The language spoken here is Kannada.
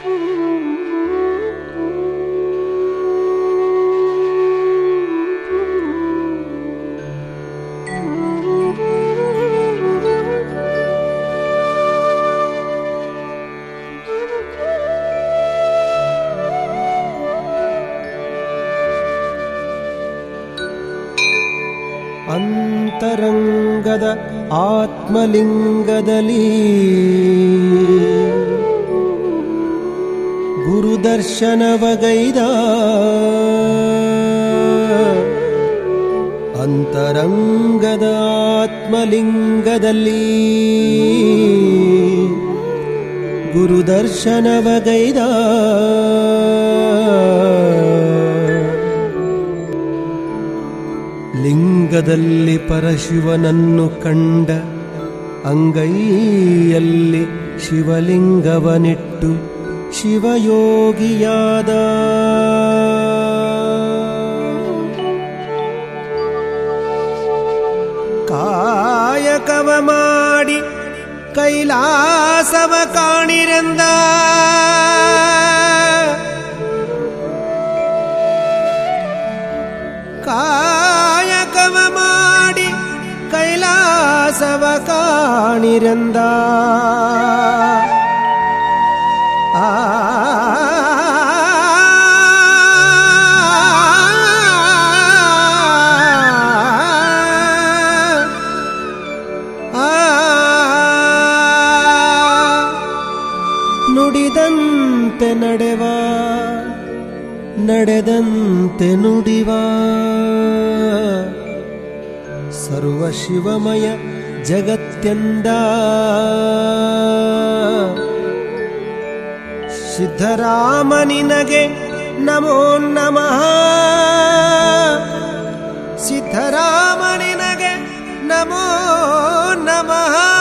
ಅಂತರಂಗದ ಆತ್ಮಲಿಂಗದಲ್ಲಿ ಗುರುದರ್ಶನವಗೈದ ಅಂತರಂಗದ ಆತ್ಮಲಿಂಗದಲ್ಲಿ ಗುರುದರ್ಶನವಗೈದ ಲಿಂಗದಲ್ಲಿ ಪರಶಿವನನ್ನು ಕಂಡ ಅಂಗೈಯಲ್ಲಿ ಶಿವಲಿಂಗವನಿಟ್ಟು ಶಿವಯೋಗಿಯಾದ ಕಾಯಕವ ಮಾಡಿ ಕೈಲಾಸವ ಕಾಣಿರೆಂದ ಕಾಯಕವ ಮಾಡಿ ಕೈಲಾಸವ ಕಾಣಿರೆಂದ ಆ ನುಡಿದಂತೆ ನಡೆವ ನಡೆದಂತೆ ನುಡಿವ ಸರ್ವ ಶಿವಮಯ ಜಗತ್ತೆಂದ ಸಿದ್ಧರಾಮನಿನಗೆ ನಮೋ ನಮಃ ಸಿದ್ಧರಾಮನಿನಗೆ ನಮೋ ನಮಃ